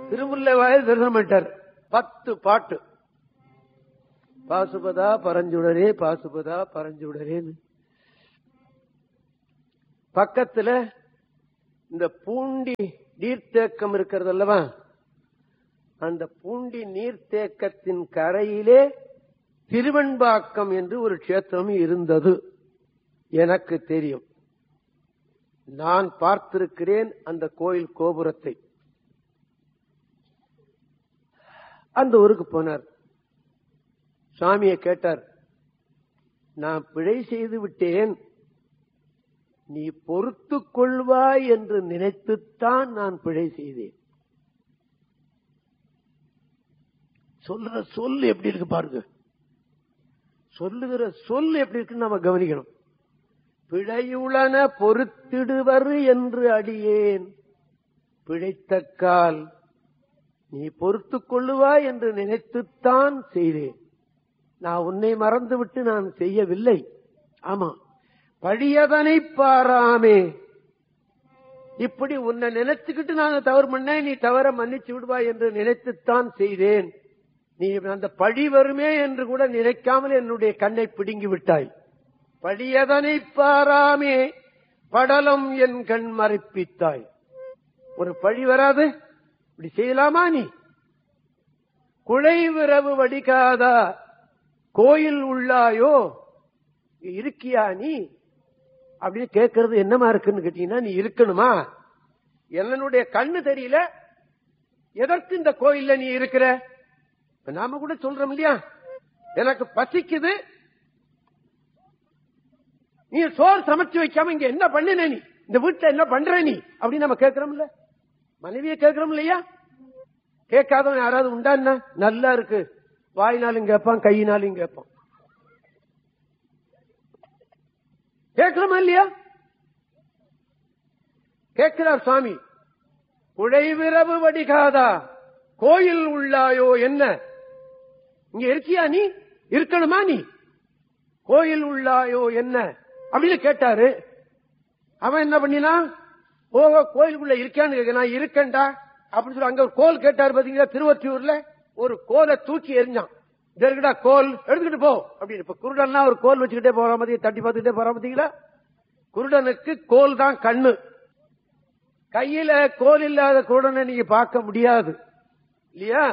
திருமுல்லை வாயில் தரிசனம் பண்ணிட்டார் பத்து பாட்டு பாசுபதா பரஞ்சுடரே பாசுபதா பரஞ்சுடரேன்னு பக்கத்துல இந்த பூண்டி நீர்த்தேக்கம் இருக்கிறது அல்லவா அந்த பூண்டி நீர்த்தேக்கத்தின் கரையிலே திருவெண்பாக்கம் என்று ஒரு க்ஷேத்திரம் இருந்தது எனக்கு தெரியும் நான் பார்த்திருக்கிறேன் அந்த கோயில் கோபுரத்தை அந்த ஊருக்கு போனார் சாமியை கேட்டார் நான் பிழை செய்து விட்டேன் நீ பொறுத்து கொள்வாய் என்று நினைத்துத்தான் நான் பிழை செய்தேன் சொல்ற சொல் எப்படி இருக்கு பாருங்க சொல்லுகிற சொல் எப்படி இருக்குன்னு நம்ம கவனிக்கணும் பிழையுளன பொறுத்திடுவர் என்று அடியேன் பிழைத்தக்கால் நீ பொறுத்துக் கொள்ளுவாய் என்று நினைத்துத்தான் செய்தேன் நான் உன்னை மறந்துவிட்டு நான் செய்யவில்லை ஆமா பழியதனை பாராமே இப்படி உன்னை நினைச்சுக்கிட்டு நான் தவறு பண்ணேன் நீ தவற மன்னிச்சு விடுவாய் என்று நினைத்துத்தான் செய்தேன் நீ அந்த பழி வருமே என்று கூட நினைக்காமல் என்னுடைய கண்ணை பிடுங்கி விட்டாய் பழியதனை பாராமே படலம் என் கண் மறைப்பித்தாய் ஒரு பழி வராது இப்படி செய்யலாமா நீ குழைவிரவு வடிகாதா கோயில் உள்ளாயோ இருக்கியா நீ அப்படின்னு கேட்கறது என்னமா இருக்குன்னு கேட்டீங்கன்னா நீ இருக்கணுமா என்னுடைய கண்ணு தெரியல எதற்கு இந்த கோயில்ல நீ இருக்கிற இப்ப நாம கூட சொல்றோம் இல்லையா எனக்கு பசிக்குது நீ சோறு சமைச்சு வைக்காம இங்க என்ன பண்ணின நீ இந்த வீட்டுல என்ன பண்ற நீ அப்படின்னு நம்ம கேட்கிறோம்ல மனைவியை கேட்கிறோம் இல்லையா கேட்காதவன் யாராவது உண்டா என்ன நல்லா இருக்கு வாயினாலும் கேட்பான் கையினாலும் கேட்பான் கேட்கிறோமா இல்லையா கேட்கிறார் சுவாமி குழைவிரவு வடிகாதா கோயில் உள்ளாயோ என்ன இங்க இருக்கியா நீ இருக்கணுமா நீ கோயில் உள்ளாயோ என்ன அப்படின்னு கேட்டாரு அவன் என்ன பண்ணினா போக கோயிலுக்குள்ள இருக்கான்னு கேட்க நான் இருக்கேன்டா அப்படின்னு சொல்லி அங்க ஒரு கோல் கேட்டாரு பாத்தீங்களா திருவொற்றியூர்ல ஒரு கோலை தூக்கி எரிஞ்சான் இதற்குடா கோல் எடுத்துக்கிட்டு போ அப்படின்னு இப்ப குருடன்னா ஒரு கோல் வச்சுக்கிட்டே போற மாதிரி தட்டி பார்த்துக்கிட்டே போற பாத்தீங்களா குருடனுக்கு கோல் தான் கண்ணு கையில கோல் இல்லாத குருடனை நீங்க பார்க்க முடியாது இல்லையா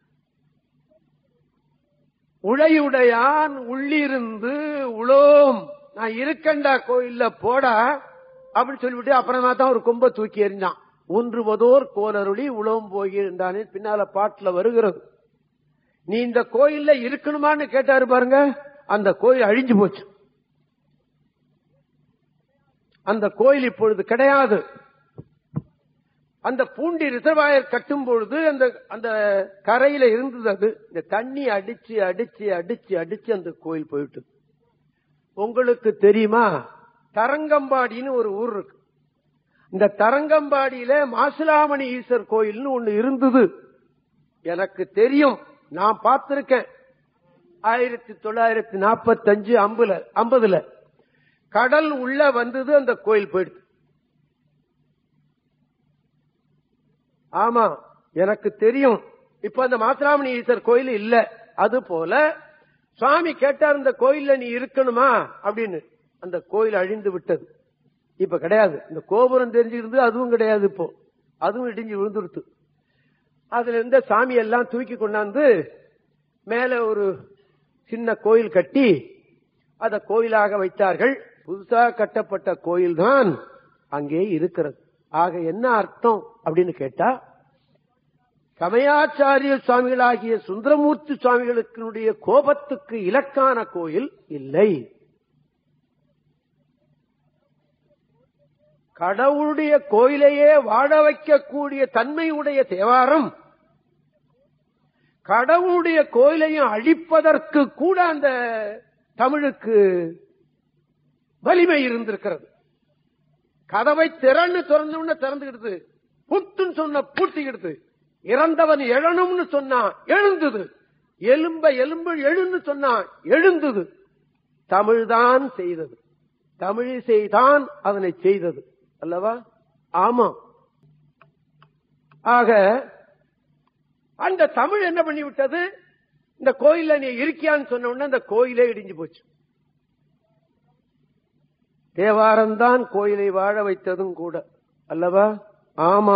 உழையுடையான் உள்ளிருந்து உளோம் நான் இருக்கண்டா கோயில்ல போடா அப்படின்னு சொல்லிவிட்டு அப்புறமா தான் ஒரு கொம்ப தூக்கி எறிஞ்சான் ஊன்றுவதோர் கோலருளி உளவும் போகின்றானே பின்னால பாட்டுல வருகிறது நீ இந்த கோயில்ல இருக்கணுமான்னு கேட்டாரு பாருங்க அந்த கோயில் அழிஞ்சு போச்சு அந்த கோயில் இப்பொழுது கிடையாது அந்த பூண்டி ரிசர்வாயர் கட்டும் பொழுது அந்த அந்த கரையில இருந்தது அது இந்த தண்ணி அடிச்சு அடிச்சு அடிச்சு அடிச்சு அந்த கோயில் போயிட்டு உங்களுக்கு தெரியுமா தரங்கம்பாடின்னு ஒரு ஊர் இருக்கு இந்த தரங்கம்பாடியில மாசிலாமணி ஈஸ்வர் கோயில்னு ஒண்ணு இருந்தது எனக்கு தெரியும் நான் பார்த்திருக்கேன் ஆயிரத்தி தொள்ளாயிரத்தி நாற்பத்தி அஞ்சு ஐம்பதுல ஐம்பதுல கடல் உள்ள வந்தது அந்த கோயில் போயிடுது ஆமா எனக்கு தெரியும் இப்ப அந்த மாசிலாமணி ஈஸ்வர் கோயில் இல்ல அது போல சுவாமி கேட்டார் இந்த கோயில்ல நீ இருக்கணுமா அப்படின்னு அந்த கோயில் அழிந்து விட்டது இப்ப கிடையாது இந்த கோபுரம் தெரிஞ்சிருந்து அதுவும் கிடையாது இப்போ அதுவும் இடிஞ்சு விழுந்துருத்து அதுல இருந்த சாமி எல்லாம் தூக்கி கொண்டாந்து மேல ஒரு சின்ன கோயில் கட்டி அத கோயிலாக வைத்தார்கள் புதுசா கட்டப்பட்ட கோயில் தான் அங்கே இருக்கிறது ஆக என்ன அர்த்தம் அப்படின்னு கேட்டா சமயாச்சாரிய சுவாமிகளாகிய சுந்தரமூர்த்தி சுவாமிகளுக்கு கோபத்துக்கு இலக்கான கோயில் இல்லை கடவுளுடைய கோயிலையே வாழ வைக்கக்கூடிய தன்மையுடைய தேவாரம் கடவுளுடைய கோயிலையும் அழிப்பதற்கு கூட அந்த தமிழுக்கு வலிமை இருந்திருக்கிறது கதவை திறன்னு திறந்தோம்னு திறந்துக்கிடுது புட்டுன்னு சொன்ன பூட்டிக்கிடுது இறந்தவன் எழணும்னு சொன்னா எழுந்தது எலும்ப எலும்பு எழுன்னு சொன்னா எழுந்தது தமிழ்தான் செய்தது தமிழிசைதான் அதனை செய்தது அல்லவா ஆமா ஆக அந்த தமிழ் என்ன பண்ணி விட்டது இந்த கோயில்ல நீ இருக்கியான்னு சொன்ன உடனே அந்த கோயிலே இடிஞ்சு போச்சு தேவாரம்தான் கோயிலை வாழ வைத்ததும் கூட அல்லவா ஆமா